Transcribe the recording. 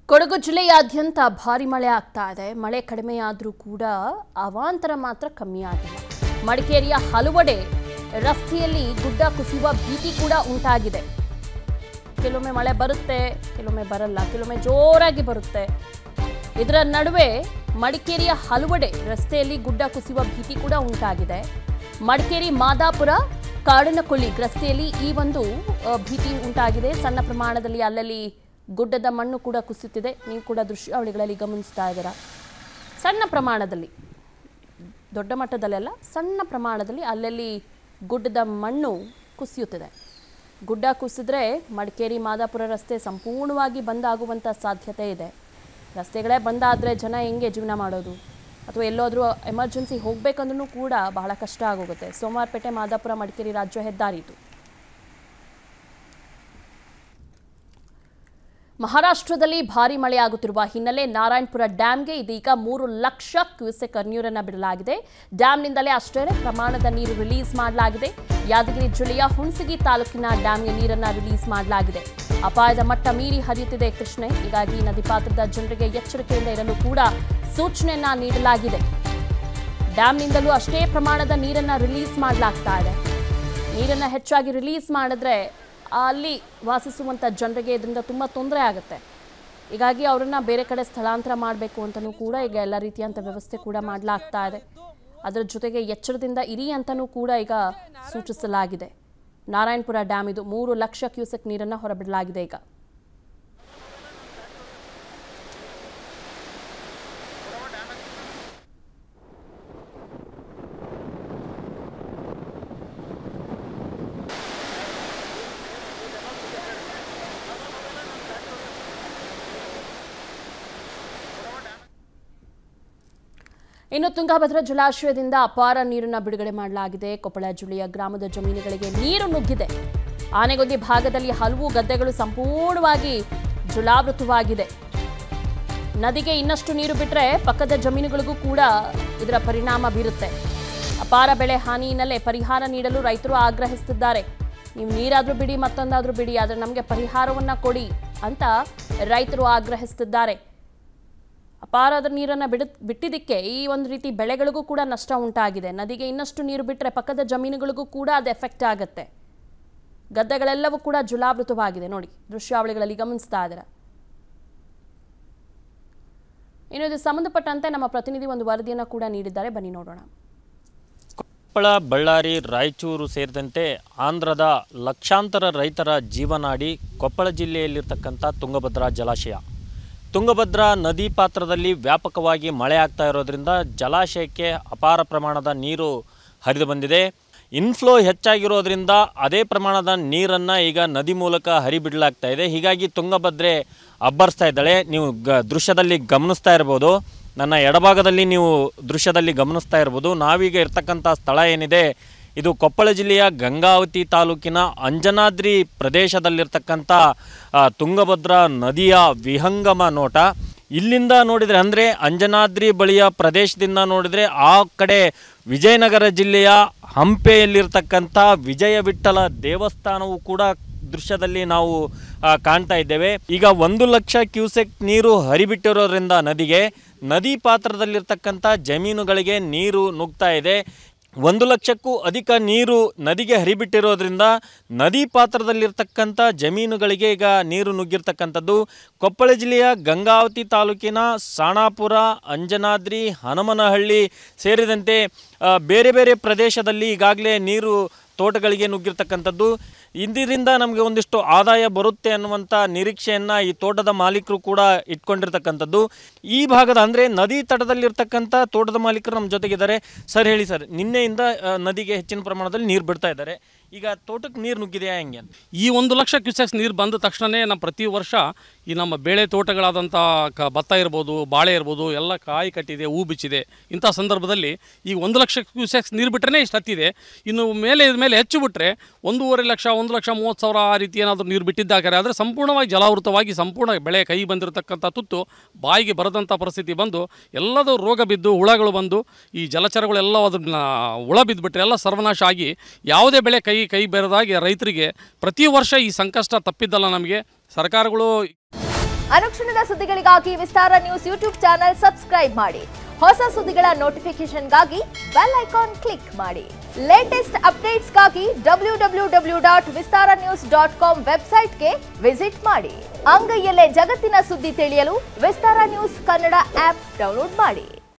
ಕೊಡಗು ಜಿಲ್ಲೆಯಾದ್ಯಂತ ಭಾರಿ ಮಳೆ ಆಗ್ತಾ ಇದೆ ಮಳೆ ಕಡಿಮೆಯಾದರೂ ಕೂಡ ಅವಾಂತರ ಮಾತ್ರ ಕಮ್ಮಿ ಆಗಿಲ್ಲ ಮಡಿಕೇರಿಯ ಹಲವೆಡೆ ರಸ್ತೆಯಲ್ಲಿ ಗುಡ್ಡ ಕುಸಿಯುವ ಭೀತಿ ಕೂಡ ಉಂಟಾಗಿದೆ ಕೆಲವೊಮ್ಮೆ ಮಳೆ ಬರುತ್ತೆ ಕೆಲವೊಮ್ಮೆ ಬರಲ್ಲ ಕೆಲವೊಮ್ಮೆ ಜೋರಾಗಿ ಬರುತ್ತೆ ಇದರ ನಡುವೆ ಮಡಿಕೇರಿಯ ಹಲವೆಡೆ ರಸ್ತೆಯಲ್ಲಿ ಗುಡ್ಡ ಕುಸಿಯುವ ಭೀತಿ ಕೂಡ ಉಂಟಾಗಿದೆ ಮಡಿಕೇರಿ ಮಾದಾಪುರ ಕಾಡನಕೊಲ್ಲಿ ರಸ್ತೆಯಲ್ಲಿ ಈ ಒಂದು ಅ, ಭೀತಿ ಉಂಟಾಗಿದೆ ಸಣ್ಣ ಪ್ರಮಾಣದಲ್ಲಿ ಅಲ್ಲಲ್ಲಿ ಗುಡ್ಡದ ಮಣ್ಣು ಕೂಡ ಕುಸಿಯುತ್ತಿದೆ ನೀವು ಕೂಡ ದೃಶ್ಯಾವಳಿಗಳಲ್ಲಿ ಗಮನಿಸ್ತಾ ಇದ್ದೀರಾ ಸಣ್ಣ ಪ್ರಮಾಣದಲ್ಲಿ ದೊಡ್ಡ ಮಟ್ಟದಲ್ಲೆಲ್ಲ ಸಣ್ಣ ಪ್ರಮಾಣದಲ್ಲಿ ಅಲ್ಲಲ್ಲಿ ಗುಡ್ಡದ ಮಣ್ಣು ಕುಸಿಯುತ್ತಿದೆ ಗುಡ್ಡ ಕುಸಿದ್ರೆ ಮಡಿಕೇರಿ ಮಾದಾಪುರ ರಸ್ತೆ ಸಂಪೂರ್ಣವಾಗಿ ಬಂದಾಗುವಂಥ ಸಾಧ್ಯತೆ ಇದೆ ರಸ್ತೆಗಳೇ ಬಂದಾದರೆ ಜನ ಹೆಂಗೆ ಜೀವನ ಮಾಡೋದು ಅಥವಾ ಎಲ್ಲೋದ್ರೂ ಎಮರ್ಜೆನ್ಸಿ ಹೋಗ್ಬೇಕಂದ್ರೂ ಕೂಡ ಬಹಳ ಕಷ್ಟ ಆಗೋಗುತ್ತೆ ಸೋಮವಾರಪೇಟೆ ಮಾದಾಪುರ ಮಡಿಕೇರಿ ರಾಜ್ಯ ಹೆದ್ದಾರಿ ಇದು ಮಹಾರಾಷ್ಟ್ರದಲ್ಲಿ ಭಾರಿ ಮಳೆಯಾಗುತ್ತಿರುವ ಹಿನ್ನೆಲೆ ನಾರಾಯಣಪುರ ಡ್ಯಾಂಗೆ ಇದೀಗ ಮೂರು ಲಕ್ಷ ಕ್ಯೂಸೆಕ್ ನೀರನ್ನು ಬಿಡಲಾಗಿದೆ ಡ್ಯಾಂನಿಂದಲೇ ಅಷ್ಟೇ ಪ್ರಮಾಣದ ನೀರು ರಿಲೀಸ್ ಮಾಡಲಾಗಿದೆ ಯಾದಗಿರಿ ಜಿಲ್ಲೆಯ ಹುಣಸಗಿ ತಾಲೂಕಿನ ಡ್ಯಾಂಗೆ ನೀರನ್ನು ರಿಲೀಸ್ ಮಾಡಲಾಗಿದೆ ಅಪಾಯದ ಮಟ್ಟ ಮೀರಿ ಹರಿಯುತ್ತಿದೆ ಕೃಷ್ಣೆ ಹೀಗಾಗಿ ನದಿ ಪಾತ್ರದ ಜನರಿಗೆ ಎಚ್ಚರಿಕೆಯಿಂದ ಇರಲು ಕೂಡ ಸೂಚನೆಯನ್ನ ನೀಡಲಾಗಿದೆ ಡ್ಯಾಂನಿಂದಲೂ ಅಷ್ಟೇ ಪ್ರಮಾಣದ ನೀರನ್ನು ರಿಲೀಸ್ ಮಾಡಲಾಗ್ತಾ ಇದೆ ನೀರನ್ನು ಹೆಚ್ಚಾಗಿ ರಿಲೀಸ್ ಮಾಡಿದ್ರೆ ಅಲ್ಲಿ ವಾಸಿಸುವಂಥ ಜನರಿಗೆ ಇದರಿಂದ ತುಂಬ ತೊಂದರೆ ಆಗುತ್ತೆ ಹೀಗಾಗಿ ಅವರನ್ನ ಬೇರೆ ಕಡೆ ಸ್ಥಳಾಂತರ ಮಾಡಬೇಕು ಅಂತಲೂ ಕೂಡ ಈಗ ಎಲ್ಲ ರೀತಿಯಂಥ ವ್ಯವಸ್ಥೆ ಕೂಡ ಮಾಡಲಾಗ್ತಾ ಇದೆ ಅದರ ಜೊತೆಗೆ ಎಚ್ಚರದಿಂದ ಇರಿ ಅಂತಲೂ ಕೂಡ ಈಗ ಸೂಚಿಸಲಾಗಿದೆ ನಾರಾಯಣಪುರ ಡ್ಯಾಮ್ ಇದು ಮೂರು ಲಕ್ಷ ಕ್ಯೂಸೆಕ್ ನೀರನ್ನು ಹೊರಬಿಡಲಾಗಿದೆ ಈಗ ಇನ್ನು ತುಂಗಭದ್ರಾ ಜಲಾಶಯದಿಂದ ಅಪಾರ ನೀರನ್ನು ಬಿಡುಗಡೆ ಮಾಡಲಾಗಿದೆ ಕೊಪ್ಪಳ ಜಿಲ್ಲೆಯ ಗ್ರಾಮದ ಜಮೀನುಗಳಿಗೆ ನೀರು ನುಗ್ಗಿದೆ ಆನೆಗೊಂದಿ ಭಾಗದಲ್ಲಿ ಹಲವು ಗದ್ದೆಗಳು ಸಂಪೂರ್ಣವಾಗಿ ಜಲಾವೃತವಾಗಿದೆ ನದಿಗೆ ಇನ್ನಷ್ಟು ನೀರು ಬಿಟ್ಟರೆ ಪಕ್ಕದ ಜಮೀನುಗಳಿಗೂ ಕೂಡ ಇದರ ಪರಿಣಾಮ ಬೀರುತ್ತೆ ಅಪಾರ ಬೆಳೆ ಹಾನಿ ಹಿನ್ನೆಲೆ ಪರಿಹಾರ ನೀಡಲು ರೈತರು ಆಗ್ರಹಿಸುತ್ತಿದ್ದಾರೆ ನೀವು ನೀರಾದರೂ ಬಿಡಿ ಮತ್ತೊಂದಾದರೂ ಬಿಡಿ ಆದರೆ ನಮಗೆ ಪರಿಹಾರವನ್ನ ಕೊಡಿ ಅಂತ ರೈತರು ಆಗ್ರಹಿಸುತ್ತಿದ್ದಾರೆ ಅಪಾರದ ನೀರನ್ನು ಬಿಡ ಬಿಟ್ಟಿದ್ದಕ್ಕೆ ಈ ಒಂದು ರೀತಿ ಬೆಳೆಗಳಿಗೂ ಕೂಡ ನಷ್ಟ ಉಂಟಾಗಿದೆ ನದಿಗೆ ಇನ್ನಷ್ಟು ನೀರು ಬಿಟ್ಟರೆ ಪಕ್ಕದ ಜಮೀನುಗಳಿಗೂ ಕೂಡ ಅದು ಎಫೆಕ್ಟ್ ಆಗುತ್ತೆ ಗದ್ದೆಗಳೆಲ್ಲವೂ ಕೂಡ ಜಲಾವೃತವಾಗಿದೆ ನೋಡಿ ದೃಶ್ಯಾವಳಿಗಳಲ್ಲಿ ಗಮನಿಸ್ತಾ ಇದ್ದೀರಾ ಇನ್ನು ಇದು ಸಂಬಂಧಪಟ್ಟಂತೆ ನಮ್ಮ ಪ್ರತಿನಿಧಿ ಒಂದು ವರದಿಯನ್ನು ಕೂಡ ನೀಡಿದ್ದಾರೆ ಬನ್ನಿ ನೋಡೋಣ ಕೊಪ್ಪಳ ಬಳ್ಳಾರಿ ರಾಯಚೂರು ಸೇರಿದಂತೆ ಆಂಧ್ರದ ಲಕ್ಷಾಂತರ ರೈತರ ಜೀವನಾಡಿ ಕೊಪ್ಪಳ ಜಿಲ್ಲೆಯಲ್ಲಿರ್ತಕ್ಕಂಥ ತುಂಗಭದ್ರಾ ಜಲಾಶಯ ತುಂಗಭದ್ರಾ ನದಿ ಪಾತ್ರದಲ್ಲಿ ವ್ಯಾಪಕವಾಗಿ ಮಳೆ ಆಗ್ತಾ ಇರೋದ್ರಿಂದ ಜಲಾಶಯಕ್ಕೆ ಅಪಾರ ಪ್ರಮಾಣದ ನೀರು ಹರಿದು ಬಂದಿದೆ ಇನ್ಫ್ಲೋ ಹೆಚ್ಚಾಗಿರೋದ್ರಿಂದ ಅದೇ ಪ್ರಮಾಣದ ನೀರನ್ನು ಈಗ ನದಿ ಮೂಲಕ ಹರಿಬಿಡಲಾಗ್ತಾ ಇದೆ ಹೀಗಾಗಿ ತುಂಗಭದ್ರೆ ಅಬ್ಬರಿಸ್ತಾ ಇದ್ದಾಳೆ ನೀವು ಗ ದೃಶ್ಯದಲ್ಲಿ ಗಮನಿಸ್ತಾ ಇರ್ಬೋದು ನನ್ನ ಎಡಭಾಗದಲ್ಲಿ ನೀವು ದೃಶ್ಯದಲ್ಲಿ ಗಮನಿಸ್ತಾ ಇರ್ಬೋದು ನಾವೀಗ ಇರ್ತಕ್ಕಂಥ ಸ್ಥಳ ಏನಿದೆ ಇದು ಕೊಪ್ಪಳ ಜಿಲ್ಲೆಯ ಗಂಗಾವತಿ ತಾಲೂಕಿನ ಅಂಜನಾದ್ರಿ ಪ್ರದೇಶದಲ್ಲಿರ್ತಕ್ಕಂಥ ಆ, ತುಂಗಭದ್ರಾ ನದಿಯ ವಿಹಂಗಮ ನೋಟ ಇಲ್ಲಿಂದ ನೋಡಿದರೆ ಅಂದರೆ ಅಂಜನಾದ್ರಿ ಬಳಿಯ ಪ್ರದೇಶದಿಂದ ನೋಡಿದರೆ ಆ ಕಡೆ ವಿಜಯನಗರ ಜಿಲ್ಲೆಯ ಹಂಪೆಯಲ್ಲಿರ್ತಕ್ಕಂಥ ವಿಜಯ ವಿಠ್ಠಲ ದೇವಸ್ಥಾನವು ಕೂಡ ದೃಶ್ಯದಲ್ಲಿ ನಾವು ಆ, ಕಾಣ್ತಾ ಇದ್ದೇವೆ ಈಗ ಒಂದು ಲಕ್ಷ ಕ್ಯೂಸೆಕ್ ನೀರು ಹರಿಬಿಟ್ಟಿರೋದ್ರಿಂದ ನದಿಗೆ ನದಿ ಪಾತ್ರದಲ್ಲಿರ್ತಕ್ಕಂಥ ಜಮೀನುಗಳಿಗೆ ನೀರು ನುಗ್ತಾ ಇದೆ ಒಂದು ಲಕ್ಷಕ್ಕೂ ಅಧಿಕ ನೀರು ನದಿಗೆ ಹರಿಬಿಟ್ಟಿರೋದ್ರಿಂದ ನದಿ ಪಾತ್ರದಲ್ಲಿರ್ತಕ್ಕಂಥ ಜಮೀನುಗಳಿಗೆ ಈಗ ನೀರು ನುಗ್ಗಿರ್ತಕ್ಕಂಥದ್ದು ಕೊಪ್ಪಳ ಜಿಲ್ಲೆಯ ಗಂಗಾವತಿ ತಾಲೂಕಿನ ಸಾಣಾಪುರ ಅಂಜನಾದ್ರಿ ಹನುಮನಹಳ್ಳಿ ಸೇರಿದಂತೆ ಆ, ಬೇರೆ ಬೇರೆ ಪ್ರದೇಶದಲ್ಲಿ ಈಗಾಗಲೇ ನೀರು ತೋಟಗಳಿಗೆ ನುಗ್ಗಿರ್ತಕ್ಕಂಥದ್ದು ಇದರಿಂದ ನಮಗೆ ಒಂದಿಷ್ಟು ಆದಾಯ ಬರುತ್ತೆ ಅನ್ನುವಂಥ ನಿರೀಕ್ಷೆಯನ್ನು ಈ ತೋಟದ ಮಾಲೀಕರು ಕೂಡ ಇಟ್ಕೊಂಡಿರ್ತಕ್ಕಂಥದ್ದು ಈ ಭಾಗದ ಅಂದರೆ ನದಿ ತಟದಲ್ಲಿರ್ತಕ್ಕಂಥ ತೋಟದ ಮಾಲೀಕರು ನಮ್ಮ ಜೊತೆಗಿದ್ದಾರೆ ಸರ್ ಹೇಳಿ ಸರ್ ನಿನ್ನೆಯಿಂದ ಆ, ನದಿಗೆ ಹೆಚ್ಚಿನ ಪ್ರಮಾಣದಲ್ಲಿ ನೀರು ಬಿಡ್ತಾ ಇದ್ದಾರೆ ಈಗ ತೋಟಕ್ಕೆ ನೀರು ನುಗ್ಗಿದೆಯಾ ಹೆಂಗೆ ಅಂತ ಈ ಒಂದು ಲಕ್ಷ ಕ್ಯೂಸೆಕ್ಸ್ ನೀರು ಬಂದ ತಕ್ಷಣವೇ ನಮ್ಮ ಪ್ರತಿ ವರ್ಷ ಈ ನಮ್ಮ ಬೇಳೆ ತೋಟಗಳಾದಂಥ ಕ ಭತ್ತ ಇರ್ಬೋದು ಬಾಳೆ ಇರ್ಬೋದು ಎಲ್ಲ ಕಾಯಿ ಕಟ್ಟಿದೆ ಹೂ ಬಿಚ್ಚಿದೆ ಇಂಥ ಸಂದರ್ಭದಲ್ಲಿ ಈ ಒಂದು ಲಕ್ಷ ಕ್ಯೂಸೆಕ್ಸ್ ನೀರು ಬಿಟ್ಟರೆ ಇಷ್ಟು ಹತ್ತಿದೆ ಇನ್ನು ಮೇಲೆ ಇದ್ರ ಮೇಲೆ ಹೆಚ್ಚು ಬಿಟ್ಟರೆ ಒಂದೂವರೆ ಲಕ್ಷ ಒಂದು ಲಕ್ಷ ಮೂವತ್ತು ಸಾವಿರ ಆ ರೀತಿ ಏನಾದರೂ ನೀರು ಬಿಟ್ಟಿದ್ದಾದರೆ ಆದರೆ ಸಂಪೂರ್ಣವಾಗಿ ಜಲಾವೃತವಾಗಿ ಸಂಪೂರ್ಣ ಬೆಳೆ ಕೈ ಬಂದಿರತಕ್ಕಂಥ ತುತ್ತು ಬಾಯಿಗೆ ಬರದಂಥ ಪರಿಸ್ಥಿತಿ ಬಂದು ಎಲ್ಲದೂ ರೋಗ ಬಿದ್ದು ಹುಳಗಳು ಬಂದು ಈ ಜಲಚರಗಳೆಲ್ಲ ಅದನ್ನ ಹುಳ ಬಿದ್ದುಬಿಟ್ರೆ ಎಲ್ಲ ಸರ್ವನಾಶ ಆಗಿ ಯಾವುದೇ ಬೆಳೆ ಕೈ ಕೈ ಬೆರೆದಾಗಿ ರೈತರಿಗೆ ಪ್ರತಿ ವರ್ಷ ಈ ಸಂಕಷ್ಟ ತಪ್ಪಿದ್ದಲ್ಲ ನಮಗೆ ಸರ್ಕಾರಗಳು ಅನುಕ್ಷಣದ ಸುದ್ದಿಗಳಿಗಾಗಿ Vistara news YouTube channel subscribe ಮಾಡಿ ಹೊಸ ಸುದ್ದಿಗಳ ನೋಟಿಫಿಕೇಶನ್ಗಾಗಿ ಬೆಲ್ ಐಕಾನ್ ಕ್ಲಿಕ್ ಮಾಡಿ ಲೇಟೆಸ್ಟ್ ಅಪ್ಡೇಟ್ಸ್ಗಾಗಿ W W W dot Vistara news dot com ವೆಬ್ಸೈಟ್ಗೆ ವಿಸಿಟ್ ಮಾಡಿ ಅಂಗೈಯಲ್ಲೇ ಜಗತ್ತಿನ ಸುದ್ದಿ ತಿಳಿಯಲು Vistara news Kannada app download ಮಾಡಿ